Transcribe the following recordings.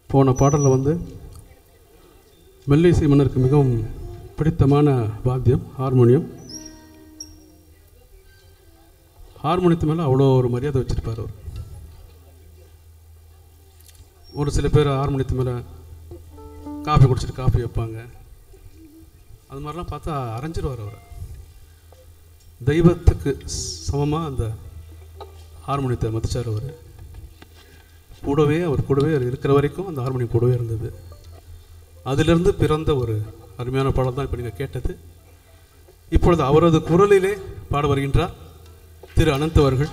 போன பாடலில் வந்து மெல்லிசை மன்னருக்கு மிகவும் பிடித்தமான வாத்தியம் ஹார்மோனியம் ஹார்மோனியத்து மேலே அவ்வளோ ஒரு மரியாதை வச்சுருப்பார் அவர் ஒரு சில பேர் ஹார்மோனியத்து மேலே காஃபி குடிச்சிட்டு காஃபி வைப்பாங்க அது மாதிரிலாம் பார்த்தா அரைஞ்சிருவார் அவர் தெய்வத்துக்கு சமமாக அந்த ஹார்மோனியத்தை மதிச்சார் அவர் கூடவே அவர் கூடவே இருக்கிற வரைக்கும் அந்த ஹார்மோனியம் கூடவே இருந்தது அதிலிருந்து பிறந்த ஒரு அருமையான பாடல் தான் இப்போ நீங்கள் கேட்டது இப்பொழுது அவரது குரலிலே பாட வருகின்றார் திரு அனந்த் அவர்கள்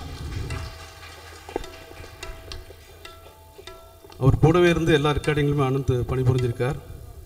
அவர் கூடவே இருந்து எல்லா ரெக்கார்டிங்களுமே அனந்த் பணிபுரிஞ்சிருக்கார்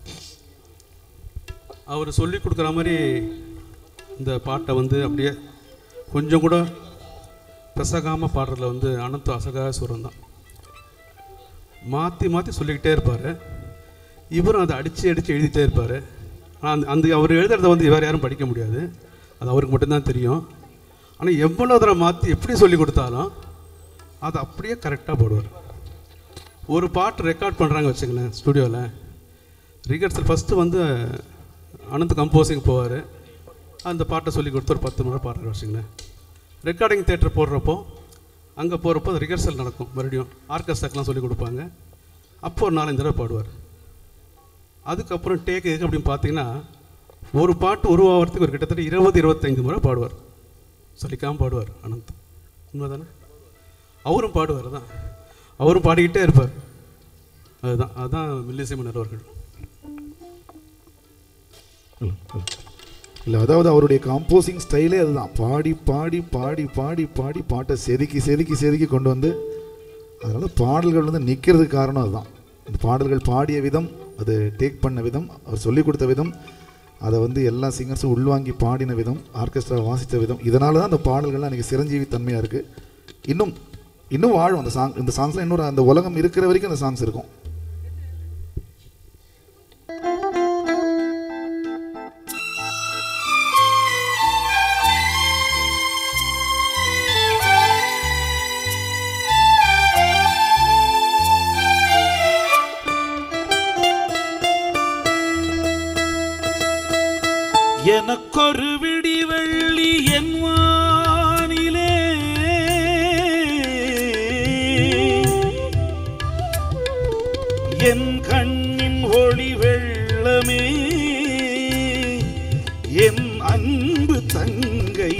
அவர் சொல்லி கொடுக்குற மாதிரி இந்த பாட்டை வந்து அப்படியே கொஞ்சம் கூட பிசகாமல் பாடுறதுல வந்து அனந்த் அசகாசுரம் தான் மாற்றி மாற்றி சொல்லிக்கிட்டே இருப்பார் இவரும் அதை அடித்து அடித்து எழுதிட்டே இருப்பார் ஆனால் அந்த அவர் எழுதுறத வந்து வேறு யாரும் படிக்க முடியாது அது அவருக்கு மட்டும்தான் தெரியும் ஆனால் எவ்வளோ தடவை மாற்றி எப்படி சொல்லி கொடுத்தாலும் அதை அப்படியே கரெக்டாக போடுவார் ஒரு பாட்டு ரெக்கார்ட் பண்ணுறாங்க வச்சுங்களேன் ஸ்டுடியோவில் ரிகர்சல் ஃபஸ்ட்டு வந்து அனந்த் கம்போசிங் போவார் அந்த பாட்டை சொல்லி கொடுத்து ஒரு பத்து முறை பாடுறாரு வச்சுங்களேன் ரெக்கார்டிங் தேட்டர் போடுறப்போ அங்கே போகிறப்போ ரிகர்சல் நடக்கும் மறுபடியும் ஆர்கெஸ்ட்ராக்கெலாம் சொல்லி கொடுப்பாங்க அப்போ ஒரு நாலஞ்சு தடவை பாடுவார் அதுக்கப்புறம் டேக் எதுக்கு அப்படின்னு பார்த்தீங்கன்னா ஒரு பாட்டு உருவாகிறதுக்கு ஒரு கிட்டத்தட்ட இருபது இருபத்தைந்து முறை பாடுவார் சொல்லிக்காமல் பாடுவார் அனந்த் உண்மைதானே அவரும் பாடுவார் தான் அவரும் பாடிக்கிட்டே இருப்பார் அதுதான் அதுதான் மில்லிசை மன்னர் அவர்கள் இல்லை அதாவது அவருடைய காம்போசிங் ஸ்டைலே அதுதான் பாடி பாடி பாடி பாடி பாடி பாட்டை செதுக்கி செதுக்கி செதுக்கி கொண்டு வந்து அதனால் பாடல்கள் வந்து நிற்கிறதுக்கு காரணம் அதுதான் இந்த பாடல்கள் பாடிய விதம் அது டேக் பண்ண விதம் அவர் சொல்லிக் கொடுத்த விதம் அதை வந்து எல்லா சிங்கர்ஸும் உள்வாங்கி பாடின விதம் ஆர்கெஸ்ட்ரா வாசித்த விதம் இதனால தான் அந்த பாடல்கள்லாம் எனக்கு சிரஞ்சீவி தன்மையாக இருக்குது இன்னும் இன்னும் வாழும் அந்த சாங் இந்த சாங்ஸ்லாம் இன்னொரு அந்த உலகம் இருக்கிற வரைக்கும் அந்த சாங்ஸ் இருக்கும் எனக்கொரு விடி வெள்ளி என் வானிலே என் கண்ணின் ஒளி வெள்ளமே என் அன்பு தங்கை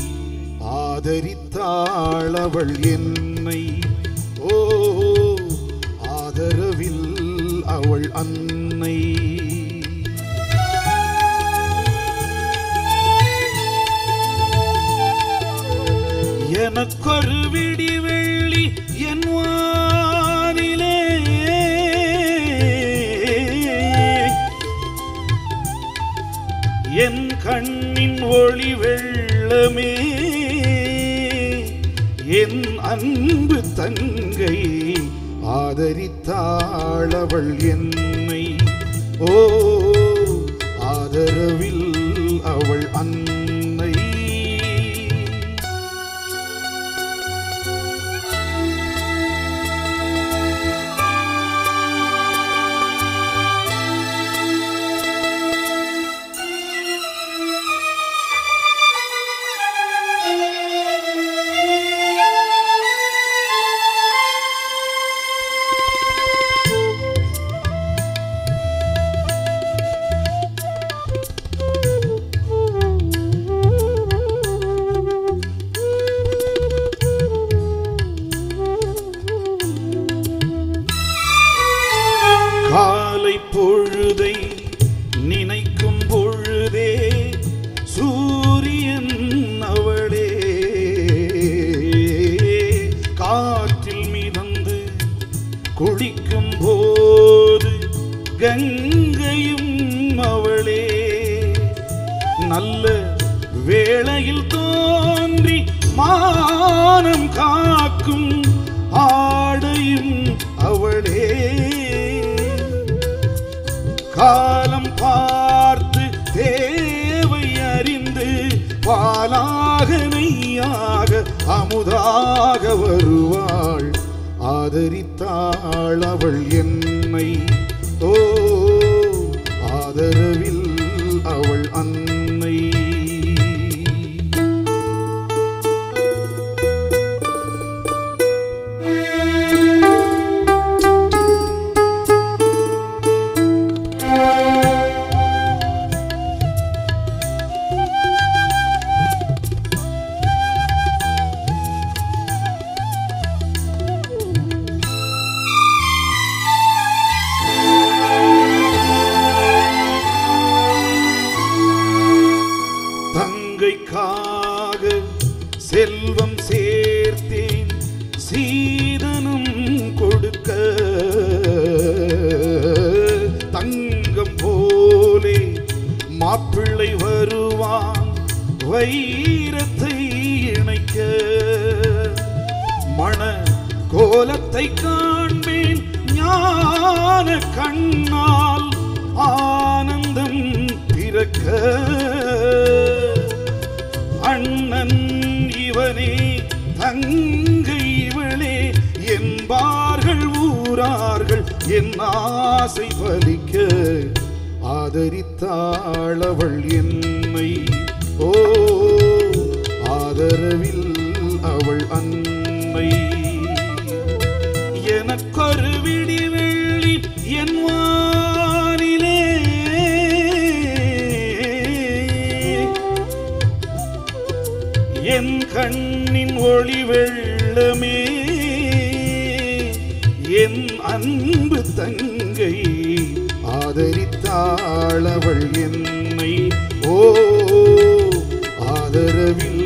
ஆதரித்தாளவள் என்னை ஓ ஆதரவில் அவள் அன்னை எனக்கொரு விடி வெள்ளி என் வானிலே என் கண்ணின் ஒளி வெள்ளமே என் அன்பு தங்கை ஆதரித்தாளவள் என்னை ஓ ஆதரவில் அவள் அன்னை காலை பொழுதை நினைக்கும் பொழுதே சூரியன் அவளே காற்றில் மிதந்து குளிக்கும் போது கங்கையும் அவளே நல்ல வேளையில் தோன்றி மானம் காக்கும் ஆடையும் அவளே காலம் பார்த்து தேவை அறிந்து பாலாக நெய்யாக அமுதாக வருவாள் ஆதரித்தாள் அவள் என்னை என்னை ஓ ஆதரவில் அவள் அன்னை தங்கைக்காக செல்வம் சேர்த்தேன் சீதனம் கொடுக்க தங்கம் போலே மாப்பிள்ளை வருவான் வைரத்தை இணைக்க மண கோலத்தை காண்பேன் ஞான கண்ணால் ஆனந்தம் பிறக்க அண்ணன் இவனே தங்கை இவளே என்பார்கள் ஊரார்கள் என் ஆசை பலிக்க ஆதரித்தாளவள் என்னை ஓ ஆதரவில் அவள் அன்னை எனக்கொரு விடி வெள்ளி என் வானிலே என் கண்ணின் ஒளி வெள்ளமே என் அன்பு தங்கை ஆதரித்தாளவள் என்னை ஓ ஆதரவில்